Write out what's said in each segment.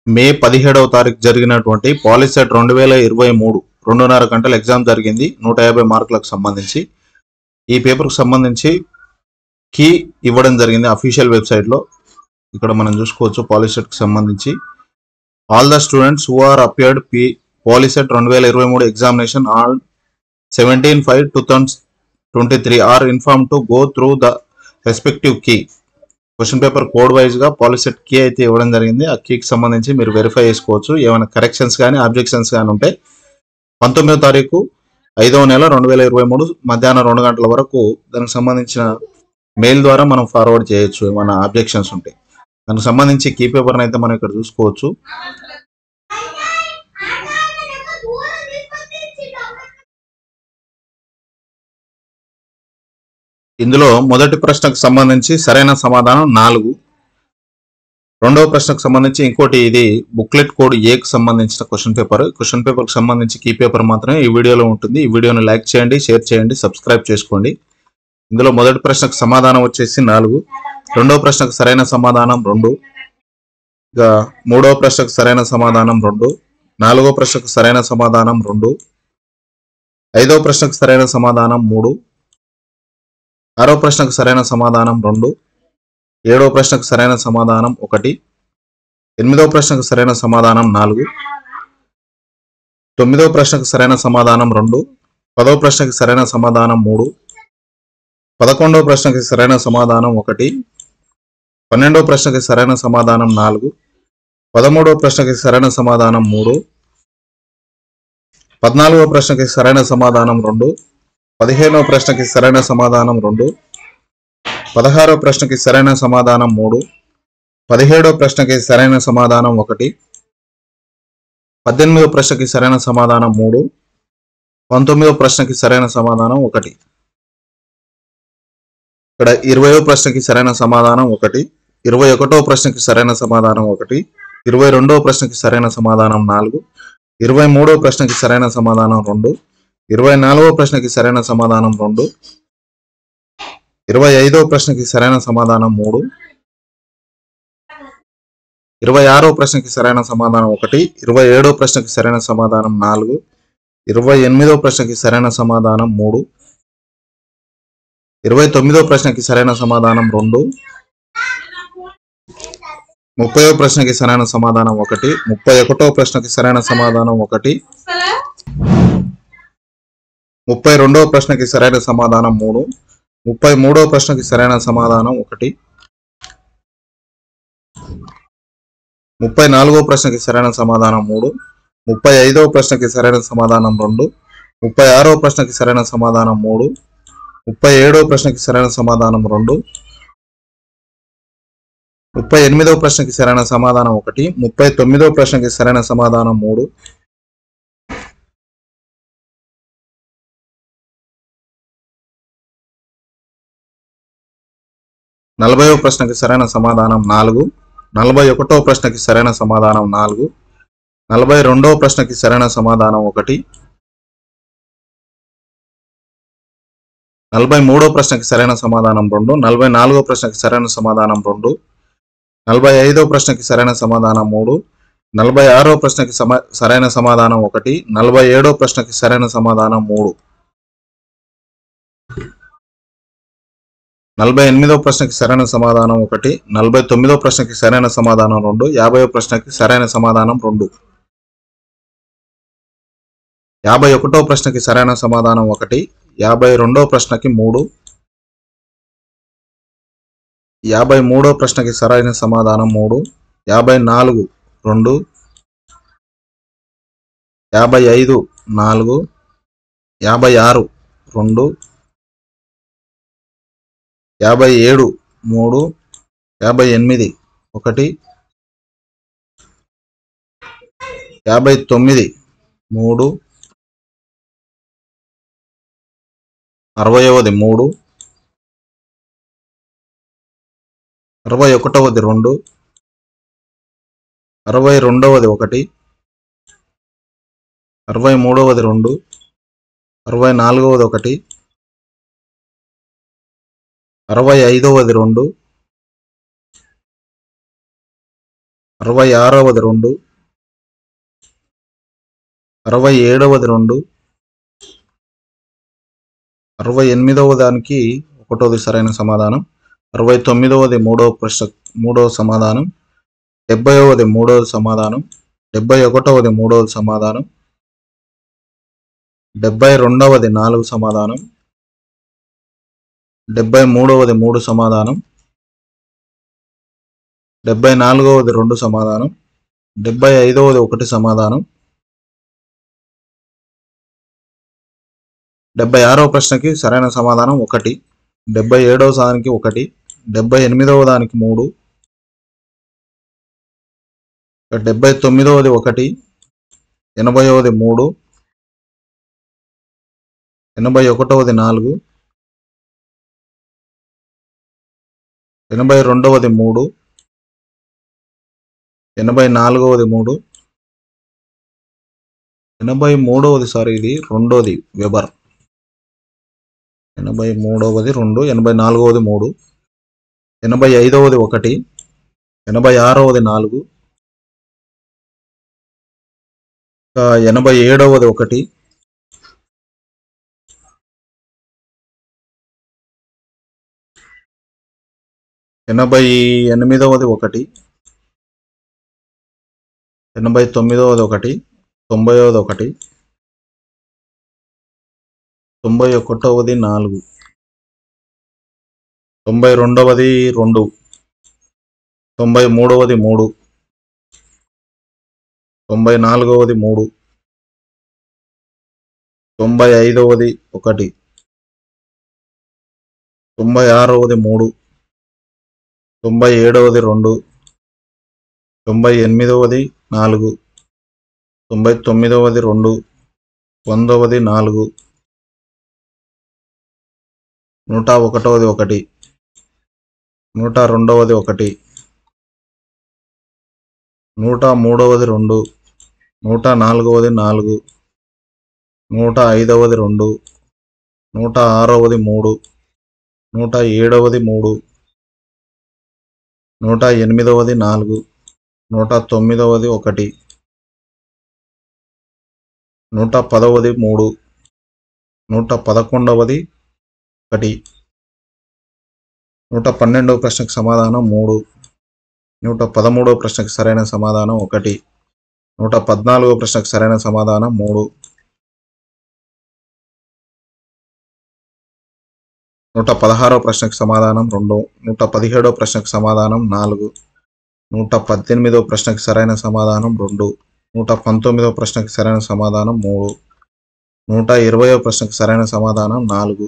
మే పదిహేడవ తారీఖు జరిగినటువంటి పాలిసెట్ రెండు వేల ఇరవై మూడు రెండున్నర గంటల ఎగ్జామ్ జరిగింది నూట యాభై మార్కులకు సంబంధించి ఈ పేపర్కు సంబంధించి కీ ఇవ్వడం జరిగింది అఫీషియల్ వెబ్సైట్లో ఇక్కడ మనం చూసుకోవచ్చు పాలిసెట్కి సంబంధించి all the students who are appeared P Polycet రెండు వేల ఇరవై మూడు examination all seventeen five two thousand twenty three are inform to go through the respective key question paper code wise గా పాలిసెట్ కీ అయితే ఇవ్వడం జరిగింది ఆ కీకి సంబంధించి మీరు వెరిఫై చేసుకోవచ్చు ఏమైనా కరెక్షన్స్ కానీ ఆబ్జెక్షన్స్ కానీ ఉంటే పంతొమ్మిదో తారీఖు ఐదవ నెల రెండు వేల ఇరవై మూడు మధ్యాహ్నం రెండు గంటల వరకు దానికి సంబంధించిన మెయిల్ ద్వారా మనం ఫార్వర్డ్ చేయొచ్చు ఏమైనా ఆబ్జెక్షన్స్ ఉంటే దానికి సంబంధించి కీ పేపర్ని అయితే మనం ఇక్కడ చూసుకోవచ్చు ఇందులో మొదటి ప్రశ్నకు సంబంధించి సరైన సమాధానం నాలుగు రెండవ ప్రశ్నకు సంబంధించి ఇంకోటి ఇది బుక్లెట్ కోడ్ ఏకి సంబంధించిన క్వశ్చన్ పేపర్ క్వశ్చన్ పేపర్ కి సంబంధించి కీ పేపర్ మాత్రమే ఈ వీడియోలో ఉంటుంది ఈ వీడియోని లైక్ చేయండి షేర్ చేయండి సబ్స్క్రైబ్ చేసుకోండి ఇందులో మొదటి ప్రశ్నకు సమాధానం వచ్చేసి నాలుగు రెండవ ప్రశ్నకు సరైన సమాధానం రెండు ఇక మూడవ ప్రశ్నకు సరైన సమాధానం రెండు నాలుగో ప్రశ్నకు సరైన సమాధానం రెండు ఐదవ ప్రశ్నకు సరైన సమాధానం మూడు ఆరో ప్రశ్నకు సరైన సమాధానం రెండు ఏడవ ప్రశ్నకు సరైన సమాధానం ఒకటి ఎనిమిదవ ప్రశ్నకు సరైన సమాధానం నాలుగు తొమ్మిదవ ప్రశ్నకు సరైన సమాధానం రెండు పదవ ప్రశ్నకు సరైన సమాధానం మూడు పదకొండవ ప్రశ్నకి సరైన సమాధానం ఒకటి పన్నెండవ ప్రశ్నకి సరైన సమాధానం నాలుగు పదమూడవ ప్రశ్నకి సరైన సమాధానం మూడు పద్నాలుగవ ప్రశ్నకి సరైన సమాధానం రెండు పదిహేనవ ప్రశ్నకి సరైన సమాధానం రెండు పదహారవ ప్రశ్నకి సరైన సమాధానం మూడు పదిహేడవ ప్రశ్నకి సరైన సమాధానం ఒకటి పద్దెనిమిదవ ప్రశ్నకి సరైన సమాధానం మూడు పంతొమ్మిదవ ప్రశ్నకి సరైన సమాధానం ఒకటి ఇక్కడ ఇరవయో ప్రశ్నకి సరైన సమాధానం ఒకటి ఇరవై ఒకటో ప్రశ్నకి సరైన సమాధానం ఒకటి ఇరవై రెండవ ప్రశ్నకి సరైన సమాధానం నాలుగు ఇరవై మూడవ ప్రశ్నకి సరైన సమాధానం రెండు ఇరవై నాలుగవ ప్రశ్నకి సరైన సమాధానం రెండు ఇరవై ఐదవ ప్రశ్నకి సరైన సమాధానం మూడు ఇరవై ఆరో ప్రశ్నకి సరైన సమాధానం ఒకటి ఇరవై ఏడో ప్రశ్నకి సరైన సమాధానం నాలుగు ఇరవై ఎనిమిదో ప్రశ్నకి సరైన సమాధానం మూడు ఇరవై తొమ్మిదో ప్రశ్నకి సరైన సమాధానం రెండు ముప్పయో ప్రశ్నకి సరైన సమాధానం ఒకటి ముప్పై ఒకటో ప్రశ్నకి సరైన సమాధానం ఒకటి ముప్పై రెండవ ప్రశ్నకి సరైన సమాధానం మూడు ముప్పై మూడవ ప్రశ్నకి సరైన సమాధానం ఒకటి ముప్పై నాలుగో ప్రశ్నకి సరైన సమాధానం మూడు ముప్పై ఐదవ ప్రశ్నకి సరైన సమాధానం రెండు ముప్పై ఆరో ప్రశ్నకి సరైన సమాధానం మూడు ముప్పై ఏడవ ప్రశ్నకి సరైన సమాధానం రెండు ముప్పై ఎనిమిదవ ప్రశ్నకి సరైన సమాధానం ఒకటి ముప్పై తొమ్మిదవ ప్రశ్నకి సరైన సమాధానం మూడు నలభైవ ప్రశ్నకి సరైన సమాధానం నాలుగు నలభై ఒకటో ప్రశ్నకి సరైన సమాధానం నాలుగు నలభై రెండవ ప్రశ్నకి సరైన సమాధానం ఒకటి నలభై మూడో ప్రశ్నకి సరైన సమాధానం రెండు నలభై నాలుగో ప్రశ్నకి సరైన సమాధానం రెండు నలభై ఐదో ప్రశ్నకి సరైన సమాధానం మూడు నలభై ఆరో ప్రశ్నకి సమా సరైన సమాధానం ఒకటి నలభై ఏడో ప్రశ్నకి సరైన సమాధానం మూడు నలభై ఎనిమిదో ప్రశ్నకి సరైన సమాధానం ఒకటి నలభై తొమ్మిదో ప్రశ్నకి సరైన సమాధానం రెండు యాభై ప్రశ్నకి సరైన సమాధానం రెండు యాభై ఒకటో ప్రశ్నకి సరైన సమాధానం ఒకటి యాభై రెండో ప్రశ్నకి మూడు యాభై మూడో ప్రశ్నకి సరైన సమాధానం మూడు యాభై నాలుగు రెండు యాభై ఐదు నాలుగు యాభై ఆరు రెండు యాభై ఏడు మూడు యాభై ఎనిమిది ఒకటి యాభై తొమ్మిది మూడు అరవయవది మూడు అరవై ఒకటవది రెండు అరవై రెండవది ఒకటి అరవై మూడవది రెండు అరవై నాలుగవది ఒకటి అరవై ఐదవది రెండు అరవై ఆరవది రెండు అరవై ఏడవది రెండు అరవై ఎనిమిదవ దానికి ఒకటోది సరైన సమాధానం అరవై తొమ్మిదవది మూడవ ప్రశ్న మూడవ సమాధానం డెబ్బైవది మూడవ సమాధానం డెబ్బై ఒకటవది మూడవ సమాధానం డెబ్బై రెండవది నాలుగు సమాధానం డెబ్బై మూడవది మూడు సమాధానం డెబ్బై నాలుగవది రెండు సమాధానం డెబ్బై ఐదవది ఒకటి సమాధానం డెబ్బై ఆరవ ప్రశ్నకి సరైన సమాధానం ఒకటి డెబ్బై ఏడవ దానికి ఒకటి డెబ్బై ఎనిమిదవ దానికి మూడు డెబ్బై తొమ్మిదవది ఒకటి ఎనభైవది మూడు ఎనభై ఒకటవది నాలుగు ఎనభై రెండవది మూడు ఎనభై నాలుగవది మూడు ఎనభై మూడవది సారీ ఇది రెండోది వెబర్ ఎనభై మూడవది రెండు ఎనభై నాలుగవది మూడు ఎనభై ఐదవది ఒకటి ఎనభై ఆరవది నాలుగు ఇంకా ఎనభై ఏడవది ఒకటి ఎనభై ఎనిమిదవది ఒకటి ఎనభై తొమ్మిదవది ఒకటి తొంభైవది ఒకటి తొంభై ఒకటవది నాలుగు తొంభై రెండవది రెండు తొంభై మూడవది మూడు తొంభై నాలుగవది మూడు తొంభై ఐదవది ఒకటి తొంభై ఆరవది మూడు తొంభై ఏడవది రెండు తొంభై ఎనిమిదవది నాలుగు తొంభై తొమ్మిదవది రెండు వందవది నాలుగు నూట ఒకటవది ఒకటి నూట రెండవది ఒకటి నూట మూడవది రెండు నూట నాలుగవది నాలుగు నూట ఐదవది రెండు నూట ఆరవది మూడు నూట ఏడవది మూడు నూట ఎనిమిదవది నాలుగు నూట తొమ్మిదవది ఒకటి నూట పదవది మూడు నూట పదకొండవది ఒకటి నూట పన్నెండవ ప్రశ్నకు సమాధానం మూడు నూట పదమూడవ ప్రశ్నకు సరైన సమాధానం ఒకటి నూట పద్నాలుగో ప్రశ్నకు సరైన సమాధానం మూడు నూట పదహారవ ప్రశ్నకు సమాధానం రెండు నూట పదిహేడవ ప్రశ్నకు సమాధానం నాలుగు నూట పద్దెనిమిదవ ప్రశ్నకు సరైన సమాధానం రెండు నూట పంతొమ్మిదవ ప్రశ్నకు సరైన సమాధానం మూడు నూట ఇరవయో ప్రశ్నకు సరైన సమాధానం నాలుగు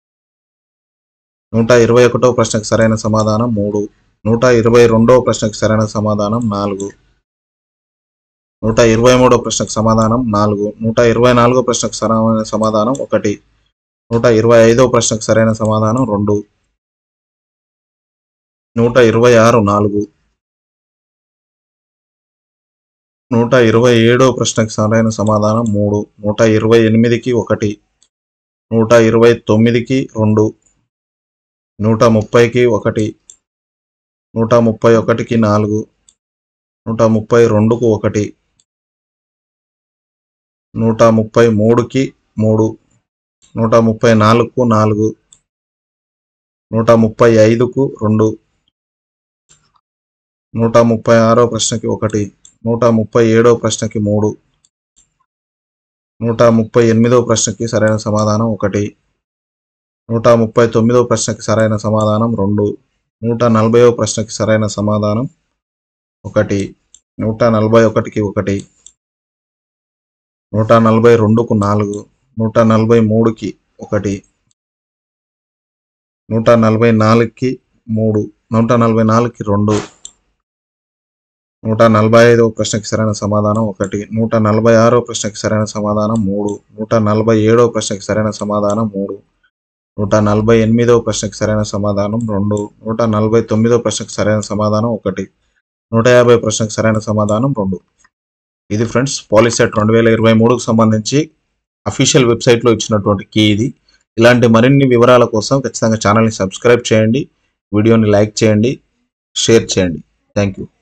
నూట ఇరవై ఒకటో ప్రశ్నకు సరైన సమాధానం మూడు నూట ఇరవై రెండవ ప్రశ్నకు సరైన సమాధానం నాలుగు నూట ఇరవై మూడో ప్రశ్నకు సమాధానం నాలుగు నూట ఇరవై నాలుగో ప్రశ్నకు సరైన సమాధానం ఒకటి నూట ఇరవై ఐదో ప్రశ్నకు సరైన సమాధానం రెండు నూట ఇరవై ఆరు నాలుగు నూట ఇరవై ఏడో ప్రశ్నకు సరైన సమాధానం మూడు నూట ఇరవై ఎనిమిదికి ఒకటి నూట ఇరవై తొమ్మిదికి రెండు నూట ముప్పైకి ఒకటి నూట ముప్పై ఒకటికి నాలుగు నూట ముప్పై రెండుకు ఒకటి నూట ముప్పై మూడుకి మూడు నూట ముప్పై నాలుగుకు నాలుగు నూట ముప్పై ఐదుకు రెండు నూట ముప్పై ఆరో ప్రశ్నకి ఒకటి నూట ముప్పై ఏడో ప్రశ్నకి మూడు నూట ముప్పై ఎనిమిదో ప్రశ్నకి సరైన సమాధానం ఒకటి నూట ముప్పై తొమ్మిదో ప్రశ్నకి సరైన సమాధానం రెండు నూట నలభైవ ప్రశ్నకి సరైన సమాధానం ఒకటి నూట నలభై ఒకటికి ఒకటి నూట నలభై రెండుకు నాలుగు నూట నలభై మూడుకి ఒకటి నూట నలభై నాలుగుకి మూడు నూట నలభై నాలుగుకి రెండు నూట నలభై ఐదవ ప్రశ్నకి సరైన సమాధానం ఒకటి నూట నలభై ఆరో ప్రశ్నకి సరైన సమాధానం మూడు నూట నలభై ఏడవ ప్రశ్నకి సరైన సమాధానం మూడు నూట నలభై ఎనిమిదవ ప్రశ్నకి సరైన సమాధానం రెండు నూట నలభై తొమ్మిదవ ప్రశ్నకి సరైన సమాధానం ఒకటి నూట యాభై ప్రశ్నకి సరైన సమాధానం రెండు ఇది ఫ్రెండ్స్ పాలిసెట్ రెండు వేల ఇరవై మూడుకు సంబంధించి అఫీషియల్ వెబ్సైట్లో ఇచ్చినటువంటి కీ ఇది ఇలాంటి మరిన్ని వివరాల కోసం ఖచ్చితంగా ఛానల్ని సబ్స్క్రైబ్ చేయండి వీడియోని లైక్ చేయండి షేర్ చేయండి థ్యాంక్ యూ